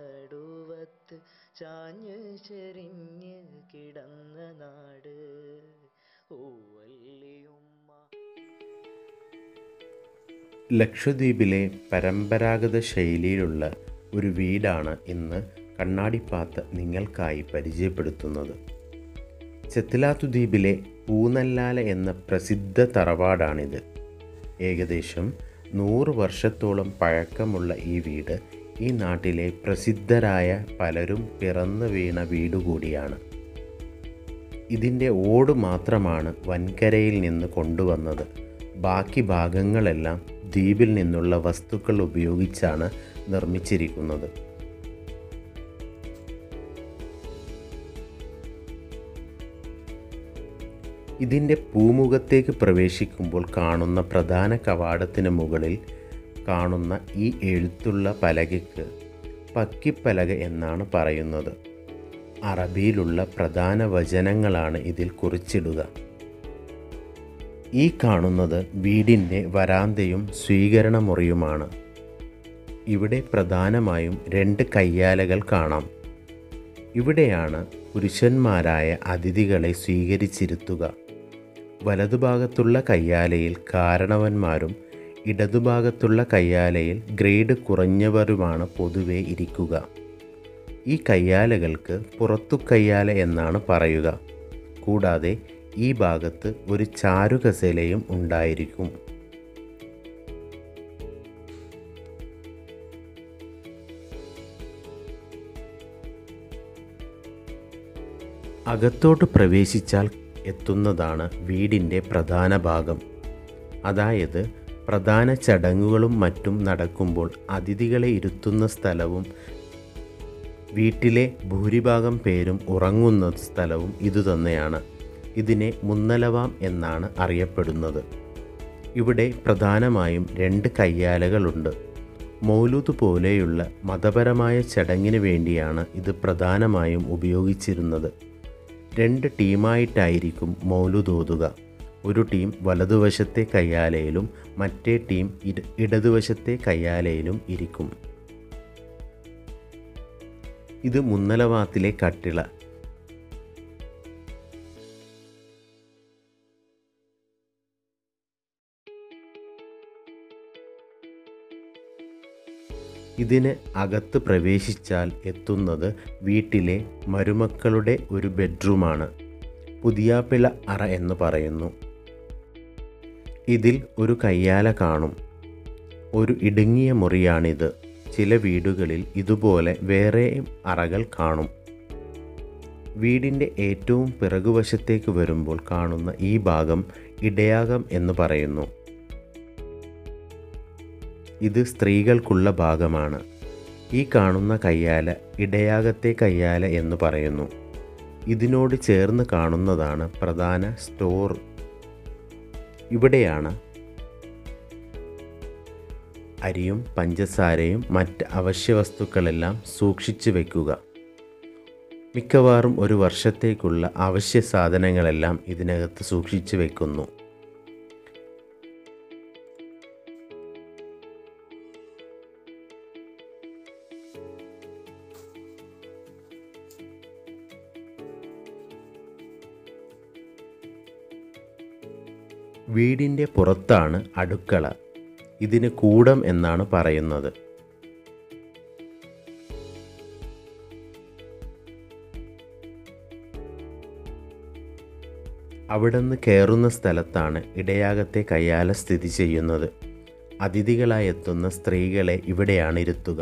നടുവത്ത് ചാഞ്ഞ് ചെരിഞ്ഞ് കിടന്ന നാട് ഓവല്ലിയുമ്മ ലക്ഷദ്വീപിലെ പരമ്പരാഗത ശൈലിയിലുള്ള ഒരു വീടാണ് ഇന്ന് കണ്ണാടിപ്പാത്ത് നിങ്ങൾക്കായി പരിചയപ്പെടുത്തുന്നത് ചെത്തിലാത്തു ദ്വീപിലെ പൂനല്ലാല എന്ന പ്രസിദ്ധ തറവാടാണിത് ഏകദേശം നൂറ് വർഷത്തോളം പഴക്കമുള്ള ഈ വീട് ഈ നാട്ടിലെ പ്രസിദ്ധരായ പലരും പിറന്നു വീണ വീട് കൂടിയാണ് ഇതിൻ്റെ ഓട് മാത്രമാണ് വൻകരയിൽ നിന്ന് കൊണ്ടുവന്നത് ബാക്കി ഭാഗങ്ങളെല്ലാം ദ്വീപിൽ നിന്നുള്ള വസ്തുക്കൾ ഉപയോഗിച്ചാണ് നിർമ്മിച്ചിരിക്കുന്നത് ഇതിൻ്റെ പൂമുഖത്തേക്ക് പ്രവേശിക്കുമ്പോൾ കാണുന്ന പ്രധാന കവാടത്തിന് മുകളിൽ കാണുന്ന ഈ എഴുത്തുള്ള പലകയ്ക്ക് പക്കിപ്പലക എന്നാണ് പറയുന്നത് അറബിയിലുള്ള പ്രധാന വചനങ്ങളാണ് ഇതിൽ കുറിച്ചിടുക ഈ കാണുന്നത് വീടിൻ്റെ വരാന്തയും സ്വീകരണ മുറിയുമാണ് ഇവിടെ പ്രധാനമായും രണ്ട് കയ്യാലകൾ കാണാം ഇവിടെയാണ് പുരുഷന്മാരായ അതിഥികളെ സ്വീകരിച്ചിരുത്തുക വലതുഭാഗത്തുള്ള കയ്യാലയിൽ കാരണവന്മാരും ഇടതുഭാഗത്തുള്ള കയ്യാലയിൽ ഗ്രേഡ് കുറഞ്ഞവരുമാണ് പൊതുവെ ഇരിക്കുക ഈ കയ്യാലകൾക്ക് പുറത്തു കയ്യാല എന്നാണ് പറയുക കൂടാതെ ഈ ഭാഗത്ത് ഒരു ചാരുകസേലയും ഉണ്ടായിരിക്കും അകത്തോട്ട് പ്രവേശിച്ചാൽ എത്തുന്നതാണ് വീടിൻ്റെ പ്രധാന ഭാഗം അതായത് പ്രധാന ചടങ്ങുകളും മറ്റും നടക്കുമ്പോൾ അതിഥികളെ ഇരുത്തുന്ന സ്ഥലവും വീട്ടിലെ ഭൂരിഭാഗം പേരും ഉറങ്ങുന്ന സ്ഥലവും ഇതുതന്നെയാണ് ഇതിനെ മുന്നലവാം എന്നാണ് അറിയപ്പെടുന്നത് ഇവിടെ പ്രധാനമായും രണ്ട് കയ്യാലകളുണ്ട് മൗലൂദ് പോലെയുള്ള മതപരമായ ചടങ്ങിന് വേണ്ടിയാണ് ഇത് പ്രധാനമായും ഉപയോഗിച്ചിരുന്നത് രണ്ട് ടീമായിട്ടായിരിക്കും മൗലൂദ് ഓതുക ഒരു ടീം വലതുവശത്തെ കയ്യാലയിലും മറ്റേ ടീം ഇട ഇടതുവശത്തെ കയ്യാലയിലും ഇരിക്കും ഇത് മുന്നലവാത്തിലെ കട്ടിള ഇതിന് അകത്ത് പ്രവേശിച്ചാൽ എത്തുന്നത് വീട്ടിലെ മരുമക്കളുടെ ഒരു ബെഡ്റൂമാണ് പുതിയാപ്പിള അറ എന്ന് പറയുന്നു ഇതിൽ ഒരു കയ്യാല കാണും ഒരു ഇടുങ്ങിയ മുറിയാണിത് ചില വീടുകളിൽ ഇതുപോലെ വേറെയും അറകൾ കാണും വീടിൻ്റെ ഏറ്റവും പിറകുവശത്തേക്ക് വരുമ്പോൾ കാണുന്ന ഈ ഭാഗം ഇടയാകം എന്ന് പറയുന്നു ഇത് സ്ത്രീകൾക്കുള്ള ഭാഗമാണ് ഈ കാണുന്ന കയ്യാല ഇടയാകത്തെ കയ്യാല എന്ന് പറയുന്നു ഇതിനോട് ചേർന്ന് കാണുന്നതാണ് പ്രധാന സ്റ്റോർ ഇവിടെയാണ് അരിയും പഞ്ചസാരയും മറ്റ് അവശ്യവസ്തുക്കളെല്ലാം സൂക്ഷിച്ചു വെക്കുക മിക്കവാറും ഒരു വർഷത്തേക്കുള്ള അവശ്യ സാധനങ്ങളെല്ലാം ഇതിനകത്ത് സൂക്ഷിച്ചു വെക്കുന്നു വീടിൻ്റെ പുറത്താണ് അടുക്കള ഇതിന് കൂടം എന്നാണ് പറയുന്നത് അവിടുന്ന് കയറുന്ന സ്ഥലത്താണ് ഇടയാകത്തെ കയ്യാല സ്ഥിതി ചെയ്യുന്നത് അതിഥികളായി എത്തുന്ന സ്ത്രീകളെ ഇവിടെയാണ് ഇരുത്തുക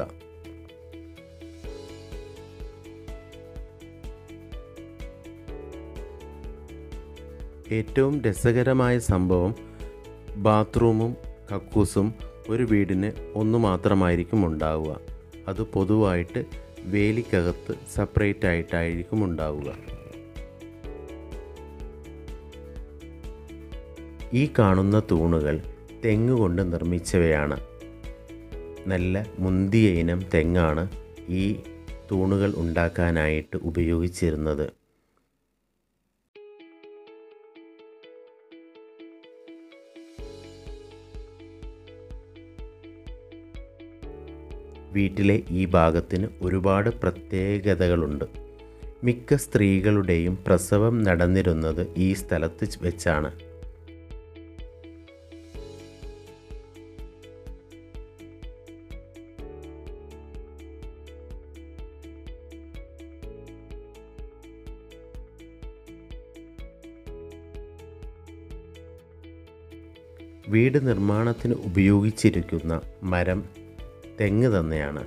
ഏറ്റവും രസകരമായ സംഭവം ബാത്റൂമും കക്കൂസും ഒരു വീടിന് ഒന്ന് മാത്രമായിരിക്കും ഉണ്ടാവുക അത് പൊതുവായിട്ട് വേലിക്കകത്ത് സെപ്പറേറ്റ് ആയിട്ടായിരിക്കും ഉണ്ടാവുക ഈ കാണുന്ന തൂണുകൾ തെങ്ങ് കൊണ്ട് നിർമ്മിച്ചവയാണ് നല്ല മുന്തിയ ഇനം തെങ്ങാണ് ഈ തൂണുകൾ ഉണ്ടാക്കാനായിട്ട് ഉപയോഗിച്ചിരുന്നത് വീട്ടിലെ ഈ ഭാഗത്തിന് ഒരുപാട് പ്രത്യേകതകളുണ്ട് മിക്ക സ്ത്രീകളുടെയും പ്രസവം നടന്നിരുന്നത് ഈ സ്ഥലത്ത് വെച്ചാണ് വീട് നിർമ്മാണത്തിന് ഉപയോഗിച്ചിരിക്കുന്ന മരം തെങ്ങ് തന്നെയാണ്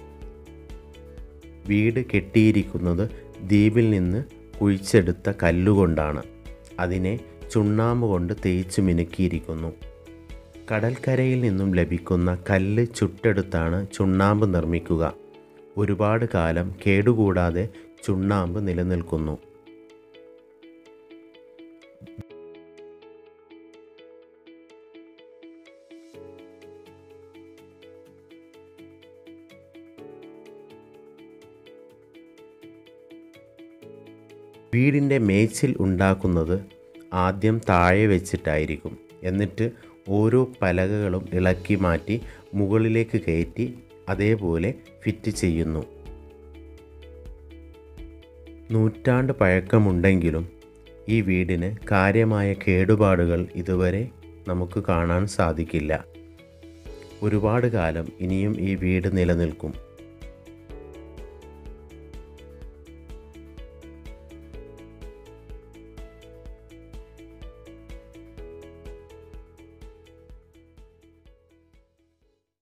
വീട് കെട്ടിയിരിക്കുന്നത് ദ്വീപിൽ നിന്ന് കുഴിച്ചെടുത്ത കല്ലുകൊണ്ടാണ് അതിനെ ചുണ്ണാമ്പ് കൊണ്ട് തേച്ച് മിനുക്കിയിരിക്കുന്നു കടൽക്കരയിൽ നിന്നും ലഭിക്കുന്ന കല്ല് ചുട്ടെടുത്താണ് ചുണ്ണാമ്പ് നിർമ്മിക്കുക ഒരുപാട് കാലം കേടുകൂടാതെ ചുണ്ണാമ്പ് നിലനിൽക്കുന്നു വീടിൻ്റെ മേച്ചിൽ ഉണ്ടാക്കുന്നത് ആദ്യം താഴെ വെച്ചിട്ടായിരിക്കും എന്നിട്ട് ഓരോ പലകകളും ഇളക്കി മാറ്റി മുകളിലേക്ക് കയറ്റി അതേപോലെ ഫിറ്റ് ചെയ്യുന്നു നൂറ്റാണ്ട് പഴക്കമുണ്ടെങ്കിലും ഈ വീടിന് കാര്യമായ കേടുപാടുകൾ ഇതുവരെ നമുക്ക് കാണാൻ സാധിക്കില്ല ഒരുപാട് കാലം ഇനിയും ഈ വീട് നിലനിൽക്കും